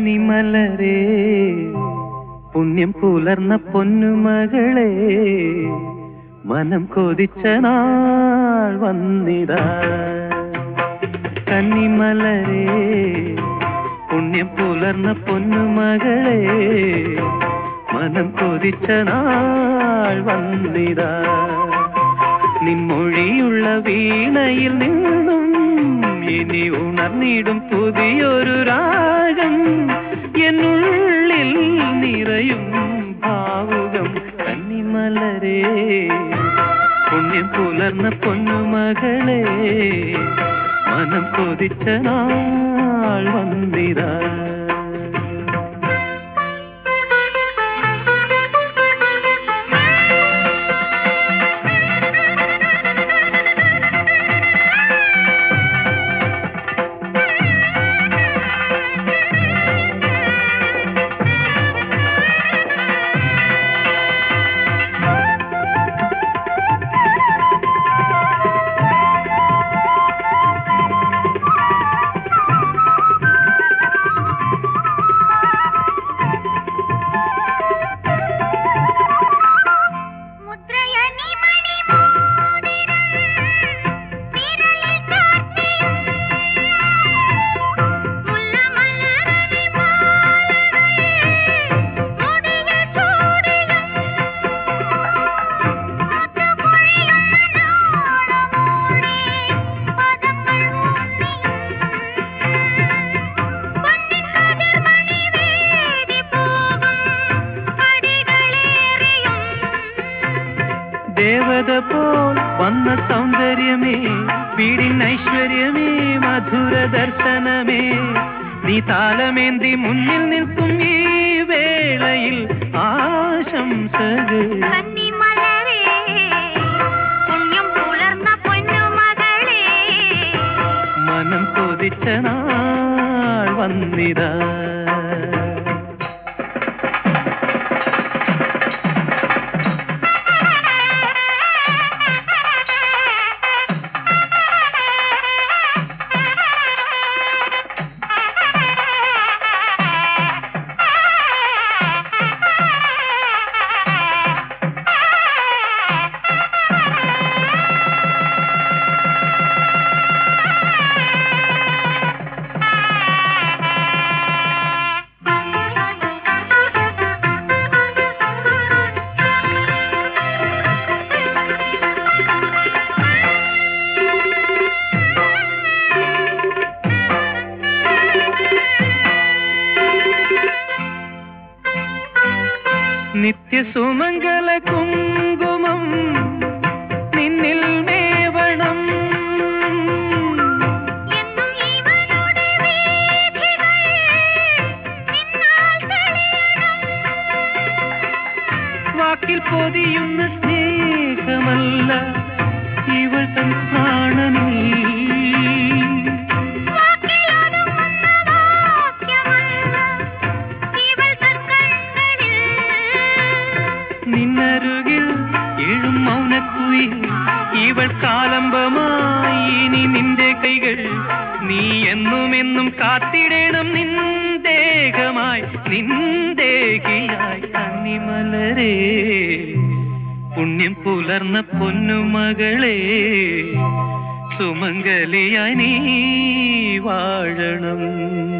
കന്നിമലരേ പുണ്യം പുലർന്ന പൊന്നുമകളെ മനം കൊതിച്ച നാൾ വന്നിടാ കന്നിമലരേ പുണ്യം പുലർന്ന പൊന്നുമകളെ മനം കൊതിച്ച നാൾ വന്നിടാ നിൻമൊഴിയുള്ള വീണയിൽ നിന്നും ഇനി ഉണർന്നിടും പുതിയൊരു രാഗം എന്നുള്ളിൽ നിറയും ഭാവുകം കന്നിമലരേ പുണ്യം പുലർന്ന പൊന്നുമകളെ മനം കൊതിച്ച നാൾ വന്നിരാ മുദ്രയണി മണിമോതിരം വിരലിൽ ചാർത്തിയും മുല്ലമലരണി മാലകൾ മുടിയിൽ ചൂടിയും മുത്തുപൊഴിയുന്ന നാളമോടെ പദങ്ങൾ ഊന്നിയും പൊന്നിൻ കതിർമണി വേദി പോകും അടികളേറിയും ദേവത പോൽ വന്ന സൗന്ദര്യമേ വീടിൻ ഐശ്വര്യമേ മധുര ദർശനമേ നീ താലമേന്തി മുന്നിൽ നിൽക്കും ഈ വേളയിൽ ആശംസകൾ കന്നിമലരേ പുണ്യം പുലർന്ന പൊന്നുമകളേ മനം കൊതിച്ച നാൾ വന്നിതാ നിത്യസുമംഗല കുങ്കുമം നിന്നിൽ മേവണം എന്നും ഇവനുടെ വീഥികൾ നിന്നാൽ തെളിയണം വാക്കിൽ പൊതിയുന്ന സ്നേഹമല്ല ഇവൾ തൻ പ്രാണനീ വാക്കിലൊതുങ്ങുന്ന വാക്യമല്ല ഇവൾ തൻ കണ്ണുകളിൽ നിന്നരുകിൽ എഴും മൗനക്കുയിൽ ഇവൾ കാലംബമായി ഇനി നിന്റെ കൈകൾ നീ എന്നും എന്നും കാത്തിടണം നിന്ദേഹമായി നിന്ദേഹിയായി കന്നിമലരേ പുണ്യം പുലർന്ന പൊന്നുമകളെ സുമംഗലിയായി നീ വാഴണം